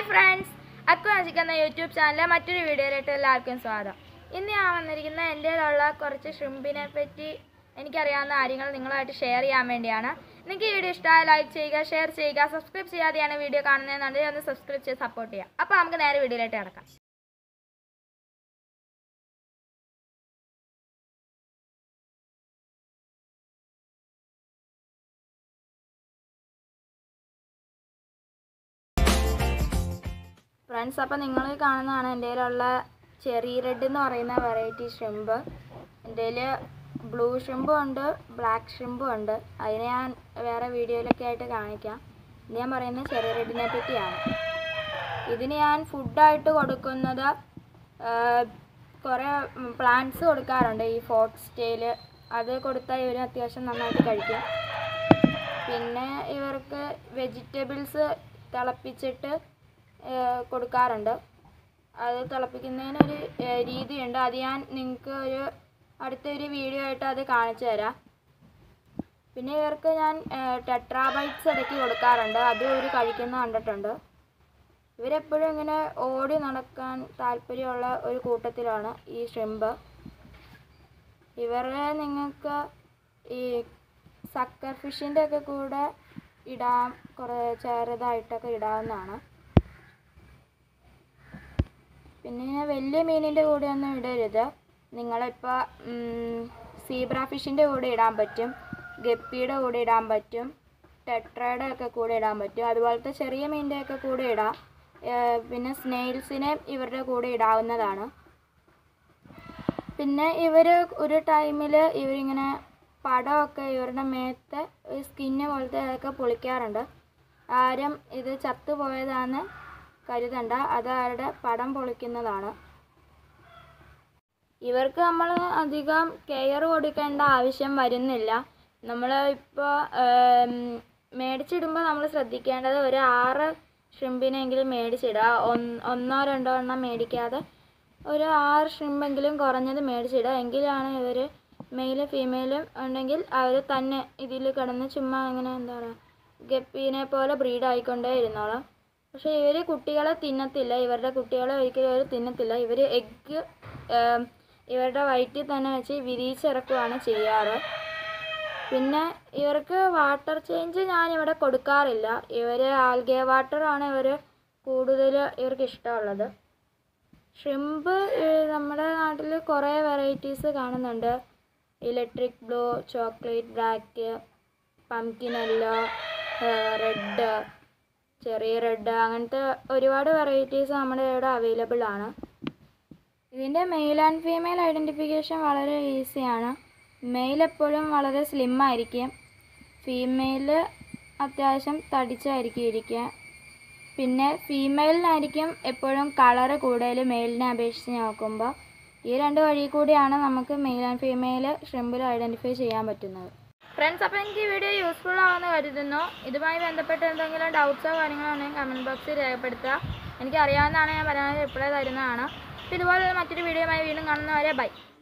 friends അക്കു നശിക്കുന്ന YouTube ചാനലിലെ മറ്റൊരു വീഡിയോയിലേക്ക് എല്ലാവർക്കും സ്വാഗതം ഇന്ന് ഞാൻ വന്നിരിക്കുന്ന എൻ്റെ ഉള്ള കുറച്ച് ഷ്രിമ്പിനെ പറ്റി എനിക്കറിയാവുന്ന കാര്യങ്ങൾ നിങ്ങളുമായിട്ട് ഷെയർ ചെയ്യാൻ വേണ്ടിയാണ് നിങ്ങൾക്ക് ഈ വീഡിയോ ഇഷ്ടമായ ലൈക്ക് ചെയ്യുക ഷെയർ ചെയ്യുക സബ്സ്ക്രൈബ് ചെയ്യാതെയാണ് വീഡിയോ കാണുന്നതെന്നുണ്ടെങ്കിൽ ഒന്ന് സബ്സ്ക്രൈബ് ചെയ്ത് സപ്പോർട്ട് ചെയ്യുക അപ്പോൾ നമുക്ക് നേരെ വീഡിയോയിലേക്ക് കിടക്കാം ഫ്രണ്ട്സ് അപ്പോൾ നിങ്ങൾ കാണുന്നതാണ് എൻ്റെ കയ്യിലുള്ള ചെറി റെഡ് എന്ന് പറയുന്ന വെറൈറ്റി ഷ്രിമ്പ് എൻ്റെ കയ്യിൽ ബ്ലൂ ഷ്രിമ്പും ഉണ്ട് ബ്ലാക്ക് ഷ്രിമ്പും ഉണ്ട് അതിനെ ഞാൻ വേറെ വീഡിയോയിലൊക്കെ ആയിട്ട് കാണിക്കാം ഇന്ന് ഞാൻ പറയുന്നത് ചെറി റെഡിനെ പറ്റിയാണ് ഇതിന് ഞാൻ ഫുഡായിട്ട് കൊടുക്കുന്നത് കുറേ പ്ലാന്റ്സ് കൊടുക്കാറുണ്ട് ഈ ഫോക്സ് സ്റ്റൈൽ അത് കൊടുത്താൽ ഇവർ അത്യാവശ്യം നന്നായിട്ട് കഴിക്കും പിന്നെ ഇവർക്ക് വെജിറ്റബിൾസ് തിളപ്പിച്ചിട്ട് ഏഹ് കൊടുക്കാറുണ്ട് അത് തിളപ്പിക്കുന്നതിനൊരു ഏഹ് രീതിയുണ്ട് അത് ഞാൻ നിങ്ങൾക്ക് ഒരു അടുത്തൊരു വീഡിയോ ആയിട്ട് അത് കാണിച്ചു തരാം പിന്നെ ഇവർക്ക് ഞാൻ ടെട്രാബൈറ്റ്സ് ഇടയ്ക്ക് കൊടുക്കാറുണ്ട് അതും ഇവർ കഴിക്കുന്ന കണ്ടിട്ടുണ്ട് ഇവരെപ്പോഴും ഇങ്ങനെ ഓടി നടക്കാൻ താല്പര്യമുള്ള ഒരു കൂട്ടത്തിലാണ് ഈ ഷ്രിമ്പ് ഇവരെ നിങ്ങൾക്ക് ഈ സക്കർ ഫിഷിൻ്റെ ഒക്കെ കൂടെ ഇടാം കുറേ ചെറുതായിട്ടൊക്കെ ഇടാവുന്നതാണ് പിന്നെ ഇങ്ങനെ വലിയ മീനിൻ്റെ കൂടെ ഒന്നും ഇടരുത് നിങ്ങളിപ്പോൾ സീബ്ര ഫിഷിൻ്റെ കൂടെ ഇടാൻ പറ്റും ഗപ്പിയുടെ കൂടെ ഇടാൻ പറ്റും ടെട്രയുടെ ഒക്കെ കൂടെ ഇടാൻ പറ്റും അതുപോലത്തെ ചെറിയ മീനിൻ്റെ ഒക്കെ കൂടെ ഇടാം ഏഹ് പിന്നെ സ്നെയിൽസിനെ ഇവരുടെ കൂടെ ഇടാവുന്നതാണ് പിന്നെ ഇവർ ഒരു ടൈമിൽ ഇവരിങ്ങനെ പടമൊക്കെ ഇവരുടെ മേത്തെ സ്കിന്ന് പോലത്തെ അതൊക്കെ പൊളിക്കാറുണ്ട് ആരും ഇത് ചത്തുപോയതാന്ന് കരുതണ്ട അത് അവരുടെ പടം പൊളിക്കുന്നതാണ് ഇവർക്ക് നമ്മൾ അധികം കെയർ കൊടുക്കേണ്ട ആവശ്യം വരുന്നില്ല നമ്മൾ ഇപ്പോൾ മേടിച്ചിടുമ്പോൾ നമ്മൾ ശ്രദ്ധിക്കേണ്ടത് ഒരു ആറ് ഷ്രിമ്പിനെങ്കിലും മേടിച്ചിടുക ഒന്ന് ഒന്നോ രണ്ടോ എണ്ണം മേടിക്കാതെ ഒരു ആറ് ഷ്രിമ്പെങ്കിലും കുറഞ്ഞത് മേടിച്ചിടുക എങ്കിലാണ് ഇവർ മെയിലും ഫീമെയിലും ഉണ്ടെങ്കിൽ അവർ തന്നെ ഇതിൽ കിടന്ന് ചുമ്മാ ഇങ്ങനെ എന്താ പറയുക ഗപ്പീനെ പോലെ ബ്രീഡ് ആയിക്കൊണ്ടേ ഇരുന്നോളും പക്ഷേ ഇവർ കുട്ടികളെ തിന്നത്തില്ല ഇവരുടെ കുട്ടികളെ ഒരിക്കലും അവർ തിന്നത്തില്ല ഇവർ എഗ്ഗ് ഇവരുടെ വയറ്റിൽ തന്നെ വെച്ച് വിരിയിച്ചിറക്കുകയാണ് ചെയ്യാറ് പിന്നെ ഇവർക്ക് വാട്ടർ ചേഞ്ച് ഞാനിവിടെ കൊടുക്കാറില്ല ഇവർ ആൽഗേ വാട്ടറാണ് ഇവർ കൂടുതൽ ഇവർക്ക് ഇഷ്ടമുള്ളത് ഷ്രിമ്പ് നമ്മുടെ നാട്ടിൽ കുറേ വെറൈറ്റീസ് കാണുന്നുണ്ട് electric blue chocolate black pumpkin yellow red ചെറിയ റെഡ് അങ്ങനത്തെ ഒരുപാട് വെറൈറ്റീസ് നമ്മുടെ ഇവിടെ അവൈലബിൾ ആണ് ഇതിൻ്റെ മെയിൽ ആൻഡ് ഫീമെയിൽ ഐഡൻറ്റിഫിക്കേഷൻ വളരെ ഈസിയാണ് മെയിൽ എപ്പോഴും വളരെ സ്ലിം ആയിരിക്കും ഫീമെയിൽ അത്യാവശ്യം തടിച്ചായിരിക്കും ഇരിക്കുക പിന്നെ ഫീമെയിലിനായിരിക്കും എപ്പോഴും കളറ് കൂടുതൽ മെയിലിനെ അപേക്ഷിച്ച് നോക്കുമ്പോൾ ഈ രണ്ട് വഴി കൂടിയാണ് നമുക്ക് മെയിൽ ആൻഡ് ഫീമെയിൽ ഷ്രിമ്പിൽ ഐഡൻറ്റിഫൈ ചെയ്യാൻ പറ്റുന്നത് ഫ്രണ്ട്സ് അപ്പോൾ എനിക്ക് ഈ വീഡിയോ യൂസ്ഫുൾ ആവുമെന്ന് കരുതുന്നു ഇതുമായി ബന്ധപ്പെട്ട് എന്തെങ്കിലും ഡൗട്ട്സോ കാര്യങ്ങളോ ഉണ്ടെങ്കിൽ കമൻറ്റ് ബോക്സിൽ രേഖപ്പെടുത്തുക എനിക്ക് അറിയാവുന്നതാണ് ഞാൻ പറയാൻ റിപ്ലൈ തരുന്നതാണ് അപ്പോൾ ഇതുപോലുള്ള മറ്റൊരു വീഡിയോയുമായി വീണ്ടും കാണുന്നവരെ ബൈ